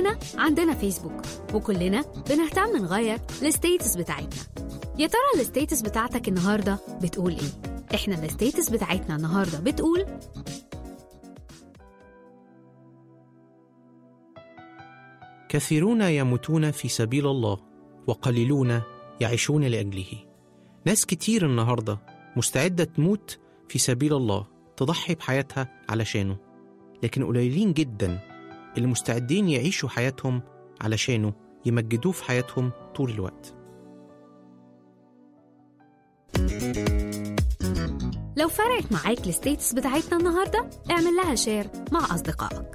كلنا عندنا فيسبوك وكلنا بنهتم نغير الستيتس بتاعتنا يا ترى الستيتس بتاعتك النهارده بتقول ايه احنا الستيتس بتاعتنا النهارده بتقول كثيرون يموتون في سبيل الله وقليلون يعيشون لاجله ناس كتير النهارده مستعده تموت في سبيل الله تضحي بحياتها علشانه لكن قليلين جدا اللي مستعدين يعيشوا حياتهم علشانه يمجدوه في حياتهم طول الوقت لو فرقت معاك الستيتس بتاعتنا النهارده اعمل لها شير مع اصدقائك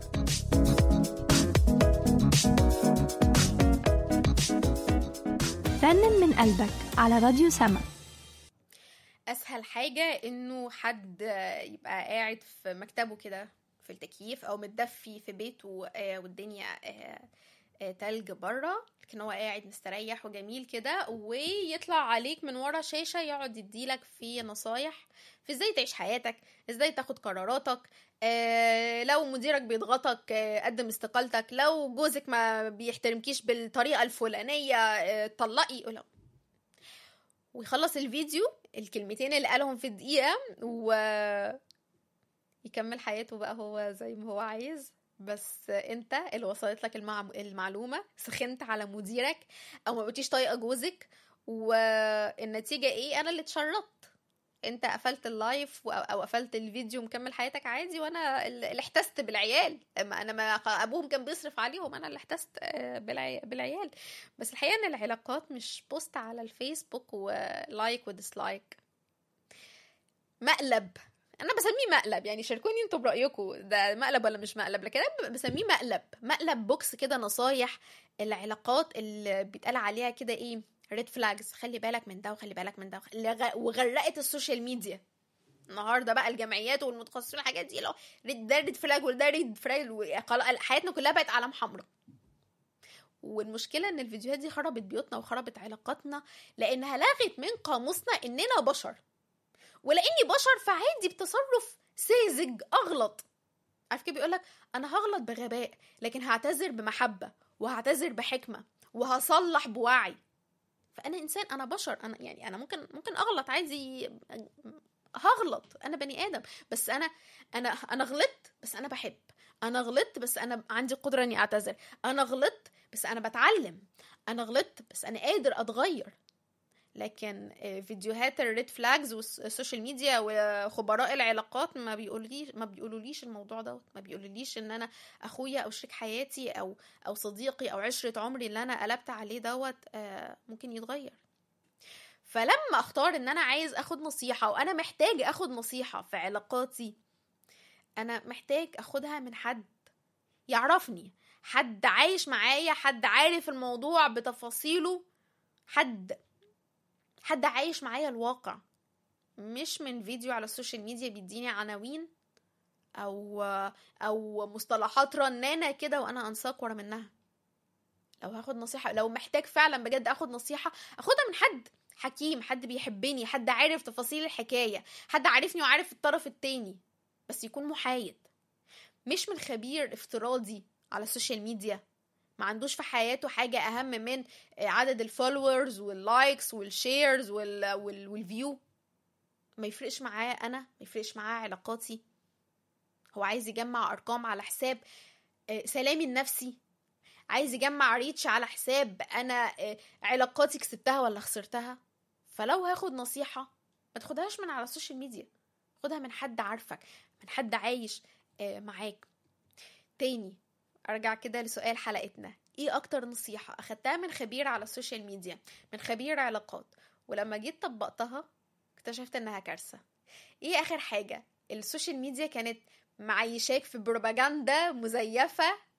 رنن من قلبك على راديو سما اسهل حاجه انه حد يبقى قاعد في مكتبه كده في التكييف او متدفي في بيته آه، والدنيا آه، آه، تلج بره لكن هو قاعد مستريح وجميل كده ويطلع عليك من ورا شاشه يقعد يديلك في نصايح في ازاي تعيش حياتك ازاي تاخد قراراتك آه لو مديرك بيضغطك آه قدم استقالتك لو جوزك ما بيحترمكيش بالطريقه الفلانيه آه طلقي لا ويخلص الفيديو الكلمتين اللي قالهم في الدقيقه و يكمل حياته بقى هو زي ما هو عايز بس انت اللي وصلت لك المع... المعلومه سخنت على مديرك او ما بقيتيش طايقه جوزك والنتيجه ايه انا اللي اتشرطت انت قفلت اللايف و- او قفلت الفيديو ومكمل حياتك عادي وانا اللي احتست بالعيال اما انا ما ابوهم كان بيصرف عليهم انا اللي احتست آه، بالعي... بالعيال بس الحقيقه ان العلاقات مش بوست على الفيسبوك ولايك وديسلايك مقلب انا بسميه مقلب يعني شاركوني انتوا برايكم ده مقلب ولا مش مقلب لكن انا بسميه مقلب مقلب بوكس كده نصايح العلاقات اللي بيتقال عليها كده ايه ريد فلاجز خلي بالك من ده وخلي بالك من ده اللي غ- وغرقت السوشيال ميديا النهارده بقى الجمعيات والمتخصصين الحاجات دي لو ريد ده ريد فلاج وده ريد فلاج وخلاص حياتنا كلها بقت علام حمراء والمشكله ان الفيديوهات دي خربت بيوتنا وخربت علاقاتنا لانها لغت من قاموسنا اننا بشر ولاني بشر فعادي بتصرف ساذج اغلط عارف كده بيقولك انا هغلط بغباء لكن هعتذر بمحبه وهعتذر بحكمه وهصلح بوعي فانا انسان انا بشر انا يعني انا ممكن ممكن اغلط عادي هغلط انا بني ادم بس انا انا انا غلطت بس انا بحب انا غلطت بس انا عندي قدره اني اعتذر انا غلطت بس انا بتعلم انا غلطت بس انا قادر اتغير لكن آه، فيديوهات الريد فلاجز والسوشيال ميديا وخبراء العلاقات ما بيقوليش ما بيقولوليش الموضوع دوت ما بيقولوليش ان انا اخويا او شريك حياتي او او صديقي او عشره عمري اللي انا قلبت عليه دوت آه، ممكن يتغير فلما اختار ان انا عايز اخد نصيحه وانا محتاج اخد نصيحه في علاقاتي انا محتاج اخدها من حد يعرفني حد عايش معايا حد عارف الموضوع بتفاصيله حد حد عايش معايا الواقع مش من فيديو على السوشيال ميديا بيديني عناوين او او مصطلحات رنانه كده وانا انساق ورا منها لو هاخد نصيحه لو محتاج فعلا بجد اخد نصيحه اخدها من حد حكيم حد بيحبني حد عارف تفاصيل الحكايه حد عارفني وعارف الطرف التاني بس يكون محايد مش من خبير افتراضي على السوشيال ميديا ما عندوش في حياته حاجة أهم من عدد الفولورز واللايكس والشيرز وال... وال... والفيو ما يفرقش معاه أنا ما يفرقش معاه علاقاتي هو عايز يجمع أرقام على حساب آه، سلامي النفسي عايز يجمع ريتش على حساب أنا آه، علاقاتي كسبتها ولا خسرتها فلو هاخد نصيحة ما تاخدهاش من على السوشيال ميديا خدها من حد عارفك من حد عايش آه، معاك تاني ارجع كده لسؤال حلقتنا ايه اكتر نصيحة اخدتها من خبير على السوشيال ميديا من خبير علاقات ولما جيت طبقتها اكتشفت انها كارثة ايه اخر حاجة السوشيال ميديا كانت معيشاك في بروباجندا مزيفة